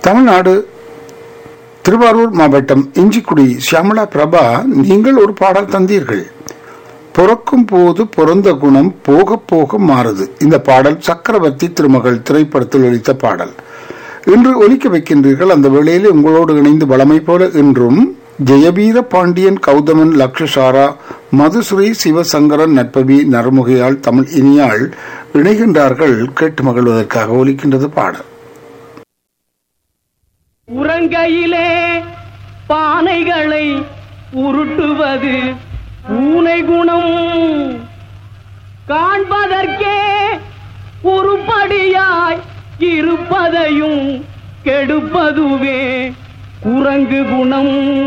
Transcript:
தமிழ்நாடு திருவாரூர் மாவட்டம் இஞ்சிக்குடி சியாமலா பிரபா நீங்கள் ஒரு பாடல் தந்தீர்கள் பிறக்கும் போது பிறந்த குணம் போக போக மாறுது இந்த பாடல் சக்கரவர்த்தி திருமகள் திரைப்படத்தில் ஒலித்த பாடல் இன்று ஒலிக்க வைக்கின்றீர்கள் அந்த வேளையில் உங்களோடு இணைந்து வளமை போல இன்றும் ஜெயவீர பாண்டியன் கௌதமன் லக்ஷசாரா மதுஸ்ரீ சிவசங்கரன் நட்பவி நறுமுகையால் தமிழ் இனியாள் இணைகின்றார்கள் கேட்டு மகிழ்வதற்காக ஒலிக்கின்றது பாடல் உறங்கையிலே பானைகளை உருட்டுவது பூனை குணம் காண்பதற்கே உருப்படியாய் இருப்பதையும் கெடுப்பதுவே குரங்கு குணம்